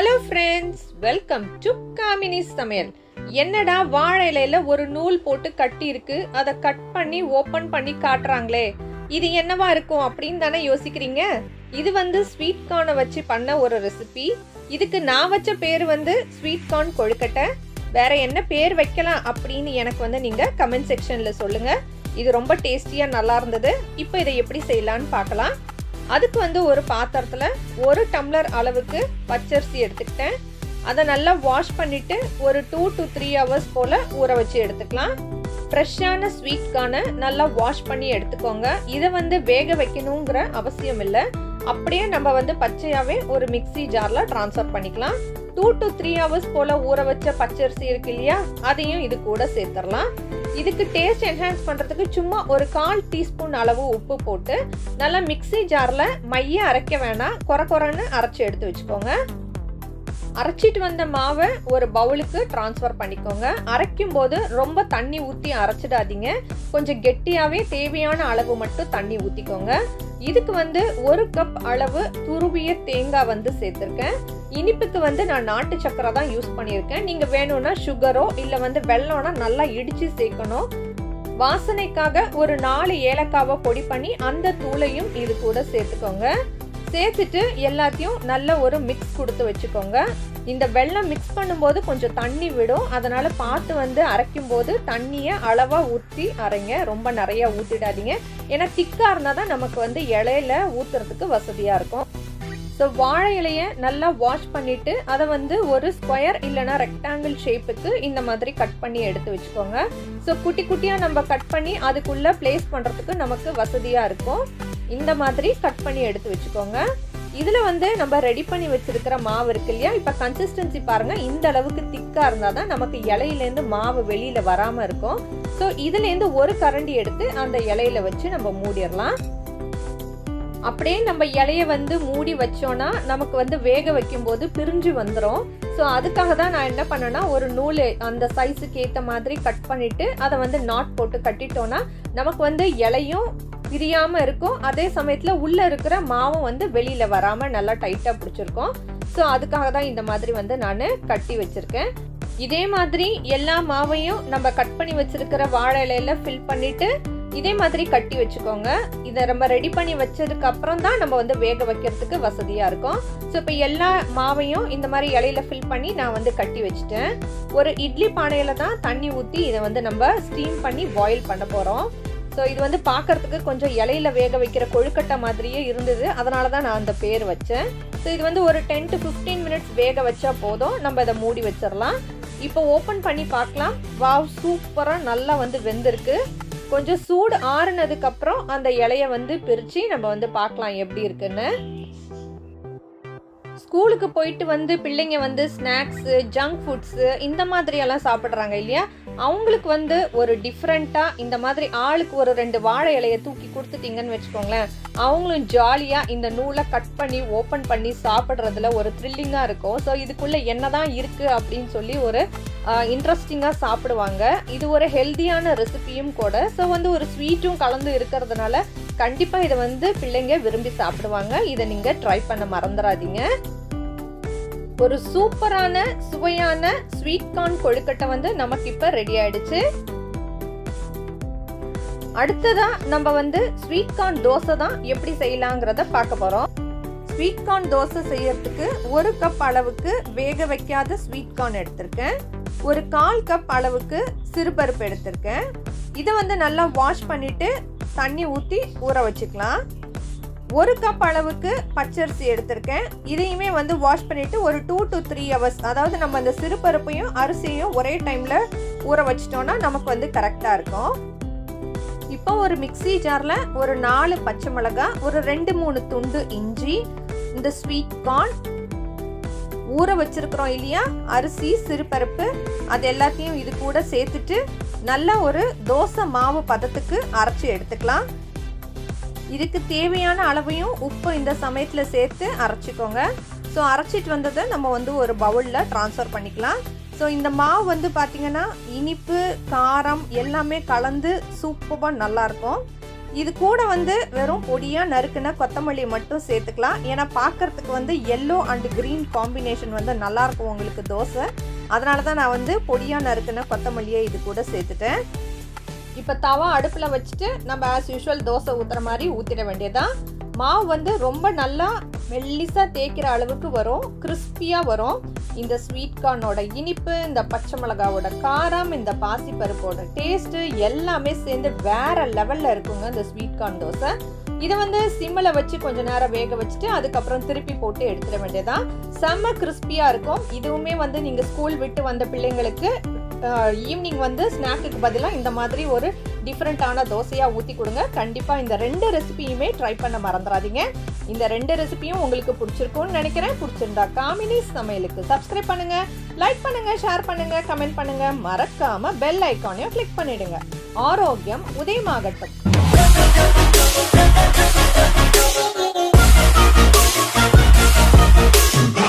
hello friends welcome to Kamini சமையல் என்னடா வாழை இலையில ஒரு நூல் போட்டு கட்டி இருக்கு அதை கட் பண்ணி ஓபன் பண்ணி காட்டுறாங்களே இது என்னவா இருக்கும் அப்படின்னு தானே யோசிக்கிறீங்க இது வந்து ஸ்வீட் கார்னை வச்சு பண்ண ஒரு ரெசிபி இதுக்கு நான் வச்ச பேர் வந்து ஸ்வீட் கார்ன் கொழுக்கட்டை வேற என்ன பேர் வைக்கலாம் அப்படின்னு எனக்கு வந்து நீங்க கமெண்ட் செக்ஷன்ல சொல்லுங்க இது ரொம்ப டேஸ்டியா நல்லா இருந்தது இப்போ இதை எப்படி செய்யலாம்னு பார்க்கலாம் அதுக்கு வந்து ஒரு பாத்திரத்தில் ஒரு டம்ளர் அளவுக்கு பச்சரிசி எடுத்துக்கிட்டேன் அதை நல்லா வாஷ் பண்ணிட்டு ஒரு டூ டு த்ரீ ஹவர்ஸ் போல் ஊற வச்சு எடுத்துக்கலாம் ஃப்ரெஷ்ஷான ஸ்வீட்கான நல்லா வாஷ் பண்ணி எடுத்துக்கோங்க இதை வந்து வேக வைக்கணுங்கிற அவசியம் இல்லை அப்படியே நம்ம வந்து பச்சையாகவே ஒரு மிக்சி ஜாரில் ட்ரான்ஸ்ஃபர் பண்ணிக்கலாம் டூ டு த்ரீ ஹவர்ஸ் போல் ஊற வச்ச பச்சரிசி இருக்கு இல்லையா அதையும் இது கூட சேர்த்துடலாம் இதுக்கு டேஸ்ட் என்ஹான்ஸ் பண்ணுறதுக்கு சும்மா ஒரு கால் டீஸ்பூன் அளவு உப்பு போட்டு நல்லா மிக்சி ஜாரில் மைய அரைக்க வேணாம் குறை குறைன்னு அரைச்சி எடுத்து வச்சுக்கோங்க அரைச்சிட்டு வந்த மாவை ஒரு பவுலுக்கு ட்ரான்ஸ்ஃபர் பண்ணிக்கோங்க அரைக்கும் போது ரொம்ப தண்ணி ஊற்றி அரைச்சிடாதீங்க கொஞ்சம் கெட்டியாகவே தேவையான அளவு மட்டும் தண்ணி ஊற்றிக்கோங்க இதுக்கு வந்து ஒரு கப் அளவு துருவிய தேங்காய் வந்து சேர்த்துருக்கேன் இனிப்புக்கு வந்து நான் நாட்டு சக்கரை தான் யூஸ் பண்ணியிருக்கேன் நீங்கள் வேணும்னா சுகரோ இல்லை வந்து வெள்ளம்னா நல்லா இடித்து சேர்க்கணும் வாசனைக்காக ஒரு நாலு ஏலக்காவை பொடி பண்ணி அந்த தூளையும் இது கூட சேர்த்துக்கோங்க சேர்த்துட்டு எல்லாத்தையும் நல்ல ஒரு மிக்ஸ் கொடுத்து வச்சுக்கோங்க இந்த வெள்ளம் மிக்ஸ் பண்ணும்போது கொஞ்சம் தண்ணி விடும் அதனால பார்த்து வந்து அரைக்கும் போது தண்ணியை அளவாக ஊற்றி அரைங்க ரொம்ப நிறையா ஊற்றிடாதீங்க ஏன்னா திக்காக இருந்தால் தான் நமக்கு வந்து இலையில ஊற்றுறதுக்கு வசதியாக இருக்கும் ஸோ வாழை இலையை நல்லா வாஷ் பண்ணிட்டு அதை வந்து ஒரு ஸ்கொயர் இல்லைனா ரெக்டாங்கிள் ஷேப்புக்கு இந்த மாதிரி கட் பண்ணி எடுத்து வச்சுக்கோங்க ஸோ குட்டி குட்டியாக நம்ம கட் பண்ணி அதுக்குள்ளே பிளேஸ் பண்ணுறதுக்கு நமக்கு வசதியாக இருக்கும் இந்த மாதிரி கட் பண்ணி எடுத்து வச்சுக்கோங்க இதில் வந்து நம்ம ரெடி பண்ணி வச்சிருக்கிற மாவு இருக்கு இல்லையா இப்போ கன்சிஸ்டன்சி பாருங்கள் இந்த அளவுக்கு திக்காக இருந்தால் தான் நமக்கு இலையிலேருந்து மாவு வெளியில் வராமல் இருக்கும் ஸோ இதுலேருந்து ஒரு கரண்டி எடுத்து அந்த இலையில வச்சு நம்ம மூடிடலாம் அப்படியே நம்ம இலைய வந்து மூடி வச்சோன்னா நமக்கு வந்து வேக வைக்கும் போது பிரிஞ்சு வந்துடும் ஸோ அதுக்காக தான் நான் என்ன பண்ணேன்னா ஒரு நூல் அந்த சைஸுக்கு ஏற்ற மாதிரி கட் பண்ணிட்டு அதை வந்து நாட் போட்டு கட்டிட்டோன்னா நமக்கு வந்து இலையும் பிரியாமல் இருக்கும் அதே சமயத்தில் உள்ளே இருக்கிற மாவும் வந்து வெளியில் வராமல் நல்லா டைட்டாக பிடிச்சிருக்கோம் ஸோ அதுக்காக தான் இந்த மாதிரி வந்து நான் கட்டி வச்சுருக்கேன் இதே மாதிரி எல்லா மாவையும் நம்ம கட் பண்ணி வச்சிருக்கிற வாழை இலையில ஃபில் பண்ணிட்டு இதே மாதிரி கட்டி வச்சுக்கோங்க இதை நம்ம ரெடி பண்ணி வச்சதுக்கு அப்புறம் தான் நம்ம வந்து வேக வைக்கிறதுக்கு வசதியாக இருக்கும் ஸோ இப்போ எல்லா மாவையும் இந்த மாதிரி இலையில ஃபில் பண்ணி நான் வந்து கட்டி வச்சுட்டேன் ஒரு இட்லி பானையில தான் தண்ணி ஊற்றி இதை வந்து நம்ம ஸ்டீம் பண்ணி பாயில் பண்ண போகிறோம் ஸோ இது வந்து பார்க்கறதுக்கு கொஞ்சம் இலையில வேக வைக்கிற கொழுக்கட்டை மாதிரியே இருந்தது அதனால தான் நான் அந்த பேர் வச்சேன் ஸோ இது வந்து ஒரு டென் டு ஃபிஃப்டீன் மினிட்ஸ் வேக வச்சா போதும் நம்ம இதை மூடி வச்சிடலாம் இப்போ ஓப்பன் பண்ணி பார்க்கலாம் வாவ் சூப்பராக நல்லா வந்து வெந்திருக்கு கொஞ்சம் சூடு ஆறுனதுக்கு அப்புறம் அந்த இலைய வந்து பிரித்து நம்ம வந்து பார்க்கலாம் எப்படி இருக்குன்னு ஸ்கூலுக்கு போயிட்டு வந்து பிள்ளைங்க வந்து ஸ்நாக்ஸு ஜங்க் ஃபுட்ஸு இந்த மாதிரியெல்லாம் சாப்பிட்றாங்க இல்லையா அவங்களுக்கு வந்து ஒரு டிஃப்ரெண்ட்டாக இந்த மாதிரி ஆளுக்கு ஒரு ரெண்டு வாழை இலையை தூக்கி கொடுத்துட்டீங்கன்னு வச்சுக்கோங்களேன் அவங்களும் ஜாலியாக இந்த நூலை கட் பண்ணி ஓப்பன் பண்ணி சாப்பிட்றதுல ஒரு த்ரில்லிங்காக இருக்கும் ஸோ இதுக்குள்ளே என்ன தான் இருக்குது அப்படின்னு சொல்லி ஒரு இன்ட்ரெஸ்டிங்காக சாப்பிடுவாங்க இது ஒரு ஹெல்த்தியான ரெசிபியும் கூட ஸோ வந்து ஒரு ஸ்வீட்டும் கலந்து இருக்கிறதுனால கண்டிப்பாக இதை வந்து பிள்ளைங்க விரும்பி சாப்பிடுவாங்க இதை நீங்கள் ட்ரை பண்ண மறந்துடாதீங்க ஒரு சூப்பரான சுவையான ஸ்வீட் கார்ன் கொழுக்கட்டை வந்து நமக்கு இப்போ ரெடி ஆயிடுச்சு அடுத்ததா நம்ம வந்து ஸ்வீட் கார்ன் தோசை தான் எப்படி செய்யலாங்கிறத பார்க்க போறோம் ஸ்வீட் கார்ன் தோசை செய்யறதுக்கு ஒரு கப் அளவுக்கு வேக வைக்காத ஸ்வீட் கார்ன் எடுத்திருக்கேன் ஒரு கால் கப் அளவுக்கு சிறுபருப்பு எடுத்திருக்கேன் இதை வந்து நல்லா வாஷ் பண்ணிட்டு தண்ணி ஊற்றி ஊற வச்சுக்கலாம் ஒரு கப் அளவுக்கு பச்சரிசி எடுத்திருக்கேன் இதையுமே வந்து வாஷ் பண்ணிட்டு ஒரு டூ டு த்ரீ ஹவர்ஸ் அதாவது நம்ம அந்த சிறுபருப்பையும் அரிசியும் ஒரே டைமில் ஊற வச்சிட்டோம்னா நமக்கு வந்து கரெக்டாக இருக்கும் இப்போ ஒரு மிக்சி ஜாரில் ஒரு நாலு பச்சை மிளகாய் ஒரு ரெண்டு மூணு துண்டு இஞ்சி இந்த ஸ்வீட் கார்ன் ஊற வச்சிருக்கிறோம் இல்லையா அரிசி சிறுபருப்பு அது எல்லாத்தையும் இது கூட சேர்த்துட்டு நல்ல ஒரு தோசை மாவு பதத்துக்கு அரைச்சி எடுத்துக்கலாம் இதுக்கு தேவையான அளவையும் உப்பு இந்த சமயத்தில் சேர்த்து அரைச்சிக்கோங்க ஸோ அரைச்சிட்டு வந்ததை நம்ம வந்து ஒரு பவுலில் ட்ரான்ஸ்ஃபர் பண்ணிக்கலாம் ஸோ இந்த மாவு வந்து பார்த்திங்கன்னா இனிப்பு காரம் எல்லாமே கலந்து சூப்பராக நல்லாயிருக்கும் இது கூட வந்து வெறும் பொடியாக நறுக்குன கொத்தமல்லி மட்டும் சேர்த்துக்கலாம் ஏன்னா பார்க்கறதுக்கு வந்து எல்லோ அண்ட் க்ரீன் காம்பினேஷன் வந்து நல்லாயிருக்கும் உங்களுக்கு தோசை அதனால தான் நான் வந்து பொடியாக நறுக்குன கொத்தமல்லியை இது கூட சேர்த்துட்டேன் இப்போ தவா அடுப்பில் வச்சுட்டு நம்ம ஆஸ் யூஷுவல் தோசை ஊற்றுற மாதிரி ஊற்றிட வேண்டியதான் மாவு வந்து ரொம்ப நல்லா மெல்லிசாக தேய்க்கிற அளவுக்கு வரும் கிறிஸ்பியாக வரும் இந்த ஸ்வீட் கார்னோட இனிப்பு இந்த பச்சை மிளகாவோட காரம் இந்த பாசிப்பருப்போட டேஸ்ட்டு எல்லாமே சேர்ந்து வேற லெவலில் இருக்குங்க இந்த ஸ்வீட் கார்ன் தோசை இதை வந்து சிம்மில் வச்சு கொஞ்ச நேரம் வேக வச்சுட்டு அதுக்கப்புறம் திருப்பி போட்டு எடுத்துட வேண்டியதான் செம்ம கிறிஸ்பியாக இருக்கும் இதுவுமே வந்து நீங்கள் ஸ்கூல் விட்டு வந்த பிள்ளைங்களுக்கு ஈவினிங் வந்து ஸ்நாக்குக்கு பதிலாக இந்த மாதிரி ஒரு டிஃப்ரெண்ட்டான தோசையாக ஊற்றி கொடுங்க கண்டிப்பாக இந்த ரெண்டு ரெசிபியுமே ட்ரை பண்ண மறந்துடாதீங்க இந்த ரெண்டு ரெசிபியும் உங்களுக்கு பிடிச்சிருக்கும்னு நினைக்கிறேன் பிடிச்சிருந்தா காமினி சமையலுக்கு சப்ஸ்கிரைப் பண்ணுங்க லைக் பண்ணுங்க ஷேர் பண்ணுங்க கமெண்ட் பண்ணுங்க மறக்காம பெல் ஐக்கானையும் கிளிக் பண்ணிடுங்க ஆரோக்கியம் உதயமாகட்டும்